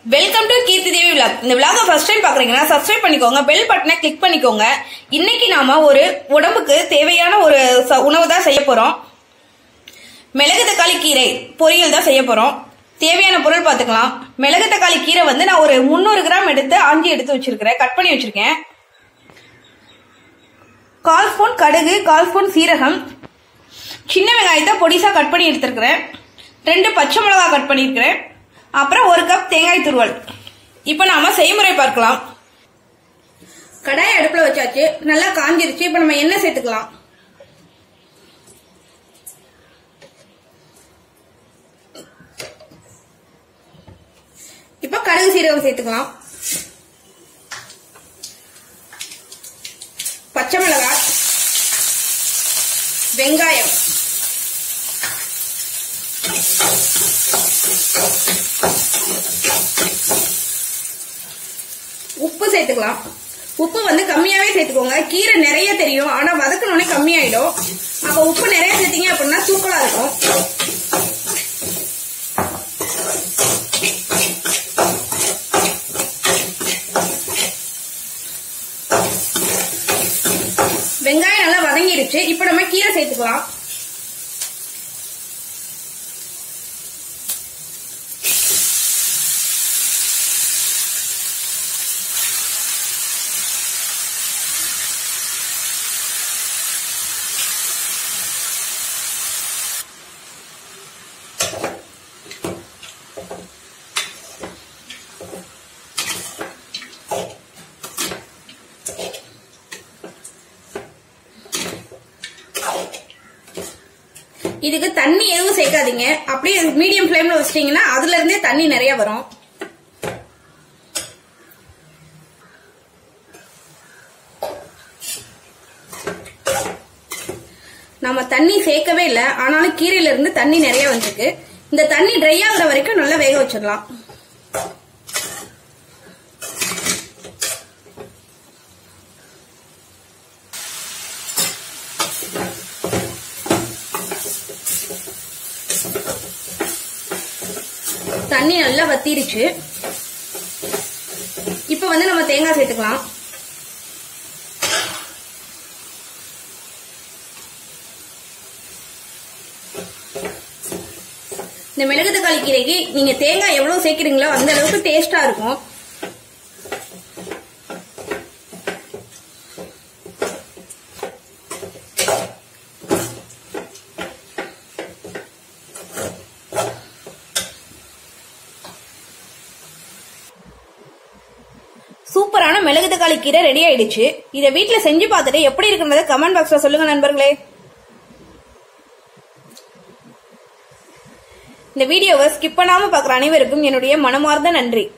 welcome to Keerthi Devi vlog இந்த விலாக first time பாக்குறீங்கன்னா சப்ஸ்கிரைப் பண்ணிக்கோங்க பெல் பட்டனை கிளிக் பண்ணிக்கோங்க இன்னைக்கு நாம ஒரு உடம்புக்கு தேவையான ஒரு ச- உணவு தான் செய்ய போறோம் மிளகு தக்காளி கீரை பொரியல் தான் செய்ய போறோம் தேவையான பொருள் பார்த்துக்கலாம் மிளகு தக்காளி கீரை வந்து நான் ஒரு முந்நூறு கிராம் எடுத்து ஆஞ்சி எடுத்து வச்சிருக்கிறேன் கட் பண்ணி வச்சிருக்கேன் கால் ஸ்பூன் கடுகு கால் ஸ்பூன் சீரகம் சின்ன வெங்காயத்தை பொடிசா கட் பண்ணி எடுத்திருக்கிறேன் ரெண்டு பச்சை மிளகா கட் பண்ணியிருக்கிறேன் அப்புறம் ஒரு கப் தேங்காய் துருவல் இப்போ நாம செய்முறை பார்க்கலாம் கடாய் அடுப்புல வச்சாச்சு நல்லா காஞ்சிருச்சு இப்போ நம்ம எண்ணெய் சேர்த்துக்கலாம் இப்போ கடுகு சீரகம் சேர்த்துக்கலாம் பச்சை மிளகாய் வெங்காயம் உப்பு சேர்த்துக்கலாம் உப்பு வந்து கம்மியாவே சேர்த்துக்கோங்க கீரை நிறைய தெரியும் ஆனா வதக்கணுன்னே கம்மியாயிடும் அப்ப உப்பு நிறைய சேர்த்தீங்க அப்படின்னா தூக்கலா இருக்கும் வெங்காயம் நல்லா வதங்கிடுச்சு இப்ப நம்ம கீரை சேர்த்துக்கலாம் இதுக்கு தண்ணி எதுவும் சேர்க்காதீங்க அப்படியே மீடியம் ஃப்ளேம்ல வச்சிட்டீங்கன்னா அதுல இருந்தே தண்ணி நிறைய வரும் நம்ம தண்ணி சேர்க்கவே இல்லை ஆனாலும் கீரையில இருந்து தண்ணி நிறைய வந்திருக்கு இந்த தண்ணி ட்ரை ஆகுற வரைக்கும் நல்லா வேக வச்சிடலாம் தண்ணி நல்லா வத்திருச்சு இப்ப வந்து நம்ம தேங்காய் சேர்த்துக்கலாம் இந்த மிளகு தக்காளி கீரைக்கு நீங்க தேங்காய் எவ்வளவு சேர்க்கிறீங்களோ அந்த அளவுக்கு டேஸ்டா இருக்கும் சூப்பரான மிளகு தக்காளி கீரை ரெடி ஆயிடுச்சு இதை வீட்ல செஞ்சு பார்த்துட்டு எப்படி இருக்குன்றத கமெண்ட் பாக்ஸ்ல சொல்லுங்க நண்பர்களே இந்த வீடியோவை ஸ்கிப் பண்ணாம பார்க்குற அனைவருக்கும் என்னுடைய மனமார்ந்த நன்றி